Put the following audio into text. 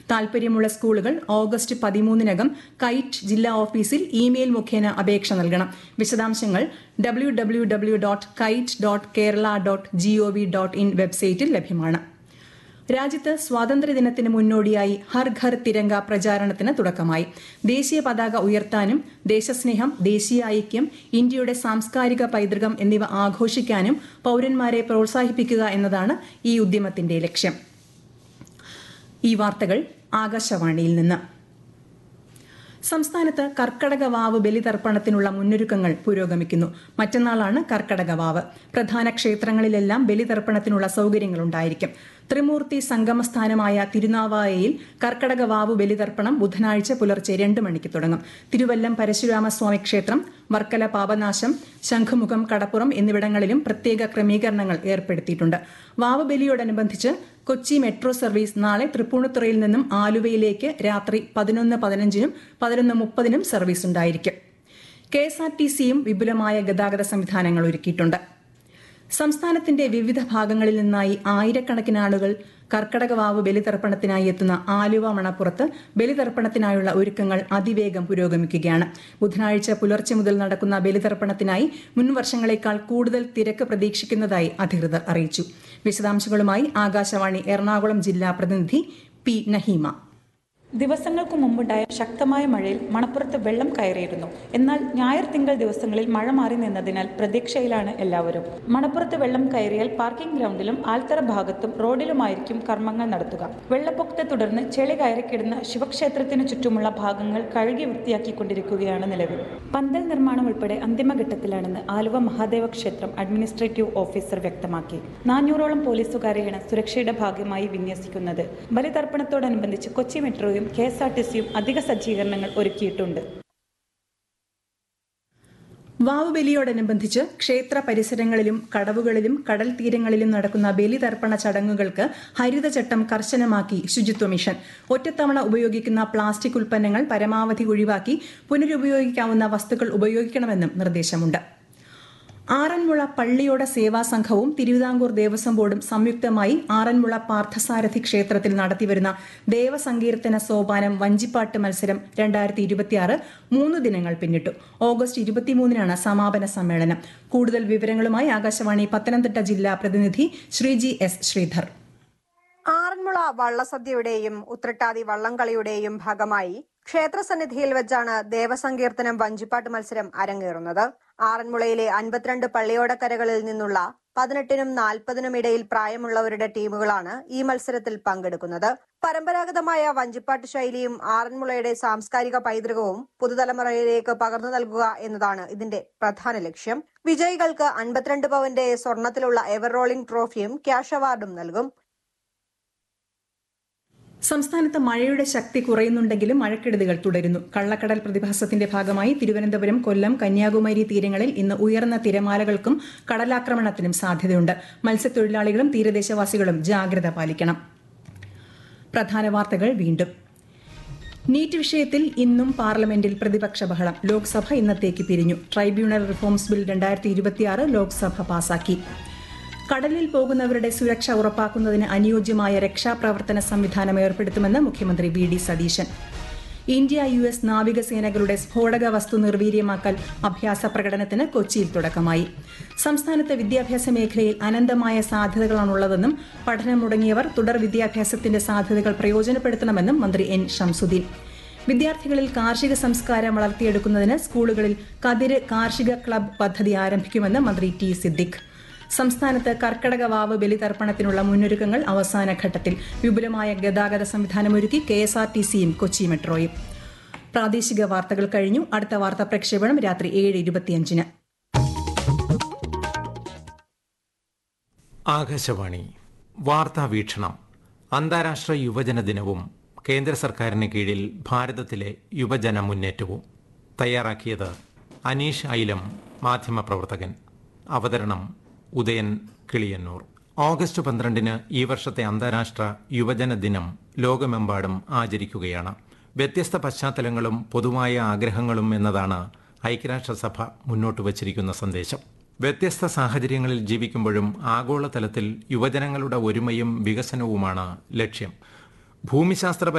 താൽപര്യമുള്ള സ്കൂളുകൾ August പതിമൂന്നിനകം KITE ജില്ലാ ഓഫീസിൽ ഇമെയിൽ മുഖേന അപേക്ഷ നൽകണം വിശദാംശങ്ങൾ W W W dot kite dot Kerala dot GOV dot in വെബ്സൈറ്റിൽ ലഭ്യമാണ് രാജ്യത്ത് സ്വാതന്ത്ര്യദിനത്തിന് മുന്നോടിയായി ഹർ ഘർ തിരങ്ക പ്രചാരണത്തിന് തുടക്കമായി ദേശീയ പതാക ഉയർത്താനും ദേശസ്നേഹം ദേശീയ ഐക്യം ഇന്ത്യയുടെ സാംസ്കാരിക പൈതൃകം എന്നിവ ആഘോഷിക്കാനും പൌരന്മാരെ പ്രോത്സാഹിപ്പിക്കുക എന്നതാണ് ഈ ഉദ്യമത്തിന്റെ ലക്ഷ്യം ഈ വാർത്തകൾ ആകാശവാണിയിൽ നിന്ന് സംസ്ഥാനത്ത് കർക്കടക വാവ് ബലിതർപ്പണത്തിനുള്ള മുന്നൊരുക്കങ്ങൾ പുരോഗമിക്കുന്നു മറ്റന്നാളാണ് കർക്കടക വാവ് പ്രധാന ക്ഷേത്രങ്ങളിലെല്ലാം ബലിതർപ്പണത്തിനുള്ള സൌകര്യങ്ങളുണ്ടായിരിക്കും ത്രിമൂർത്തി സംഗമസ്ഥാനമായ തിരുനാവായയിൽ കർക്കടക വാവ് ബലിതർപ്പണം ബുധനാഴ്ച പുലർച്ചെ രണ്ട് മണിക്ക് തുടങ്ങും തിരുവല്ലം പരശുരാമസ്വാമി ക്ഷേത്രം വർക്കല പാപനാശം ശംഖുമുഖം കടപ്പുറം എന്നിവിടങ്ങളിലും പ്രത്യേക ക്രമീകരണങ്ങൾ ഏർപ്പെടുത്തിയിട്ടുണ്ട് വാവ് ബലിയോടനുബന്ധിച്ച് കൊച്ചി മെട്രോ സർവീസ് നാളെ തൃപ്പൂണിത്തുറയിൽ നിന്നും ആലുവയിലേക്ക് രാത്രി പതിനൊന്ന് പതിനഞ്ചിനും പതിനൊന്ന് മുപ്പതിനും സർവീസ് ഉണ്ടായിരിക്കും കെ എസ് ആർ ടി സിയും വിപുലമായ ഗതാഗത സംവിധാനങ്ങൾ ഒരുക്കിയിട്ടുണ്ട് സംസ്ഥാനത്തിന്റെ വിവിധ ഭാഗങ്ങളിൽ നിന്നായി ആയിരക്കണക്കിന് ആളുകൾ കർക്കടകവാവ് ബലിതർപ്പണത്തിനായി എത്തുന്ന ആലുവ മണപ്പുറത്ത് ബലിതർപ്പണത്തിനായുള്ള ഒരുക്കങ്ങൾ അതിവേഗം പുരോഗമിക്കുകയാണ് ബുധനാഴ്ച പുലർച്ചെ മുതൽ നടക്കുന്ന ബലിതർപ്പണത്തിനായി മുൻ വർഷങ്ങളേക്കാൾ കൂടുതൽ തിരക്ക് പ്രതീക്ഷിക്കുന്നതായി അധികൃതർ അറിയിച്ചു വിശദാംശങ്ങളുമായി ആകാശവാണി എറണാകുളം ജില്ലാ പ്രതിനിധി പി നഹീമ ദിവസങ്ങൾക്ക് മുമ്പുണ്ടായ ശക്തമായ മഴയിൽ മണപ്പുറത്ത് വെള്ളം കയറിയിരുന്നു എന്നാൽ ഞായർ തിങ്കൾ ദിവസങ്ങളിൽ മഴ മാറി നിന്നതിനാൽ പ്രതീക്ഷയിലാണ് എല്ലാവരും മണപ്പുറത്ത് വെള്ളം കയറിയാൽ പാർക്കിംഗ് ഗ്രൗണ്ടിലും ആൽത്തറ ഭാഗത്തും റോഡിലുമായിരിക്കും കർമ്മങ്ങൾ നടത്തുക വെള്ളപ്പൊക്കത്തെ തുടർന്ന് ചെളി കയറിക്കിടുന്ന ശിവക്ഷേത്രത്തിനു ചുറ്റുമുള്ള ഭാഗങ്ങൾ കഴുകി വൃത്തിയാക്കിക്കൊണ്ടിരിക്കുകയാണ് നിലവിൽ പന്തൽ നിർമ്മാണം ഉൾപ്പെടെ അന്തിമഘട്ടത്തിലാണെന്ന് ആലുവ മഹാദേവ ക്ഷേത്രം അഡ്മിനിസ്ട്രേറ്റീവ് ഓഫീസർ വ്യക്തമാക്കി നാനൂറോളം പോലീസുകാരെയാണ് സുരക്ഷയുടെ ഭാഗമായി വിന്യസിക്കുന്നത് ബലിതർപ്പണത്തോടനുബന്ധിച്ച് കൊച്ചി മെട്രോയും കെ എസ് ആർ ടി സിയും അധിക സജ്ജീകരണങ്ങൾ ഒരുക്കിയിട്ടുണ്ട് വാവ് ബലിയോടനുബന്ധിച്ച് ക്ഷേത്ര പരിസരങ്ങളിലും കടവുകളിലും കടൽ തീരങ്ങളിലും നടക്കുന്ന ബലിതർപ്പണ ചടങ്ങുകൾക്ക് ഹരിതചട്ടം കർശനമാക്കി ശുചിത്വ മിഷൻ ഒറ്റത്തവണ ഉപയോഗിക്കുന്ന പ്ലാസ്റ്റിക് ഉൽപ്പന്നങ്ങൾ പരമാവധി ഒഴിവാക്കി പുനരുപയോഗിക്കാവുന്ന വസ്തുക്കൾ ഉപയോഗിക്കണമെന്നും നിർദ്ദേശമുണ്ട് ആറന്മുള പള്ളിയോട സേവാ സംഘവും തിരുവിതാംകൂർ ദേവസ്വം ബോർഡും സംയുക്തമായി ആറന്മുള പാർത്ഥസാരഥി ക്ഷേത്രത്തിൽ നടത്തിവരുന്ന ദേവസങ്കീർത്തന സോപാനം വഞ്ചിപ്പാട്ട് മത്സരം രണ്ടായിരത്തി ഇരുപത്തിയാറ് മൂന്ന് ദിനങ്ങൾ പിന്നിട്ടു ഓഗസ്റ്റ് ഇരുപത്തിമൂന്നിനാണ് സമാപന സമ്മേളനം കൂടുതൽ വിവരങ്ങളുമായി ആകാശവാണി പത്തനംതിട്ട ജില്ലാ പ്രതിനിധി ശ്രീജി എസ് ശ്രീധർ ആറന്മുള വള്ളസദ്യയുടെയും ഉത്രട്ടാതി വള്ളംകളിയുടെയും ഭാഗമായി ക്ഷേത്രസന്നിധിയിൽ വെച്ചാണ് ദേവസങ്കീർത്തനം വഞ്ചിപ്പാട്ട് മത്സരം അരങ്ങേറുന്നത് ആറന്മുളയിലെ അൻപത്തിരണ്ട് പള്ളിയോടക്കരകളിൽ നിന്നുള്ള പതിനെട്ടിനും നാൽപ്പതിനും ഇടയിൽ പ്രായമുള്ളവരുടെ ടീമുകളാണ് ഈ മത്സരത്തിൽ പങ്കെടുക്കുന്നത് പരമ്പരാഗതമായ വഞ്ചിപ്പാട്ട് ശൈലിയും ആറന്മുളയുടെ സാംസ്കാരിക പൈതൃകവും പുതുതലമുറയിലേക്ക് പകർന്നു നൽകുക എന്നതാണ് ഇതിന്റെ പ്രധാന ലക്ഷ്യം വിജയികൾക്ക് അൻപത്തിരണ്ട് പവന്റെ സ്വർണത്തിലുള്ള എവർ റോളിംഗ് ട്രോഫിയും ക്യാഷ് അവാർഡും നൽകും സംസ്ഥാനത്ത് മഴയുടെ ശക്തി കുറയുന്നുണ്ടെങ്കിലും മഴക്കെടുതികൾ തുടരുന്നു കള്ളക്കടൽ പ്രതിഭാസത്തിന്റെ ഭാഗമായി തിരുവനന്തപുരം കൊല്ലം കന്യാകുമാരി തീരങ്ങളിൽ ഇന്ന് ഉയർന്ന തിരമാലകൾക്കും കടലാക്രമണത്തിനും സാധ്യതയുണ്ട് മത്സ്യത്തൊഴിലാളികളും തീരദേശവാസികളും ജാഗ്രത പാലിക്കണം പ്രധാന വാർത്തകൾ വീണ്ടും നീറ്റ് വിഷയത്തിൽ ഇന്നും പാർലമെന്റിൽ പ്രതിപക്ഷ ബഹളം ലോക്സഭ ഇന്നത്തേക്ക് പിരിഞ്ഞു ട്രൈബ്യൂണൽ റിഫോംസ് ബിൽ രണ്ടായിരത്തി ഇരുപത്തിയാറ് ലോക്സഭ പാസാക്കി കടലിൽ പോകുന്നവരുടെ സുരക്ഷ ഉറപ്പാക്കുന്നതിന് അനുയോജ്യമായ രക്ഷാപ്രവർത്തന സംവിധാനം ഏർപ്പെടുത്തുമെന്ന് മുഖ്യമന്ത്രി V D Satheesan India U S നാവികസേനകളുടെ സ്ഫോടക വസ്തു നിർവീര്യമാക്കൽ അഭ്യാസ പ്രകടനത്തിന് കൊച്ചിയിൽ തുടക്കമായി സംസ്ഥാനത്തെ വിദ്യാഭ്യാസ മേഖലയിൽ അനന്തമായ സാധ്യതകളാണുള്ളതെന്നും പഠനം മുടങ്ങിയവർ തുടർ വിദ്യാഭ്യാസത്തിന്റെ സാധ്യതകൾ പ്രയോജനപ്പെടുത്തണമെന്നും മന്ത്രി എൻ ഷംസുദ്ദീൻ വിദ്യാർത്ഥികളിൽ കാർഷിക സംസ്കാരം വളർത്തിയെടുക്കുന്നതിന് സ്കൂളുകളിൽ കതിര് കാർഷിക ക്ലബ് പദ്ധതി ആരംഭിക്കുമെന്ന് മന്ത്രി ടി സിദ്ദിഖ് സംസ്ഥാനത്ത് കർക്കടക വാവ് ബലിതർപ്പണത്തിനുള്ള മുന്നൊരുക്കങ്ങൾ അവസാന ഘട്ടത്തിൽ വിപുലമായ ഗതാഗത സംവിധാനമൊരുക്കി കെ എസ് ആർ ടി സിയും കൊച്ചി മെട്രോയും പ്രാദേശിക വാർത്തകൾ കഴിഞ്ഞു അടുത്ത വാർത്താ പ്രക്ഷേപണം രാത്രി ഏഴ് ഇരുപത്തിയഞ്ചിന് ആകാശവാണി വാർത്താ വീക്ഷണം അന്താരാഷ്ട്ര യുവജന ദിനവും കേന്ദ്ര സർക്കാരിന് കീഴിൽ ഭാരതത്തിലെ യുവജന മുന്നേറ്റവും തയ്യാറാക്കിയത് അനീഷ് ഐലം മാധ്യമപ്രവർത്തകൻ അവതരണം ഉദയൻ കിളിയന്നൂർ ഓഗസ്റ്റ് പന്ത്രണ്ടിന് ഈ വർഷത്തെ അന്താരാഷ്ട്ര യുവജന ദിനം ലോകമെമ്പാടും ആചരിക്കുകയാണ് വ്യത്യസ്ത പശ്ചാത്തലങ്ങളും പൊതുവായ ആഗ്രഹങ്ങളും എന്നതാണ് ഐക്യരാഷ്ട്രസഭ മുന്നോട്ട് വച്ചിരിക്കുന്ന സന്ദേശം വ്യത്യസ്ത സാഹചര്യങ്ങളിൽ ജീവിക്കുമ്പോഴും ആഗോളതലത്തിൽ യുവജനങ്ങളുടെ ഒരുമയും വികസനവുമാണ് ലക്ഷ്യം ഭൂമിശാസ്ത്ര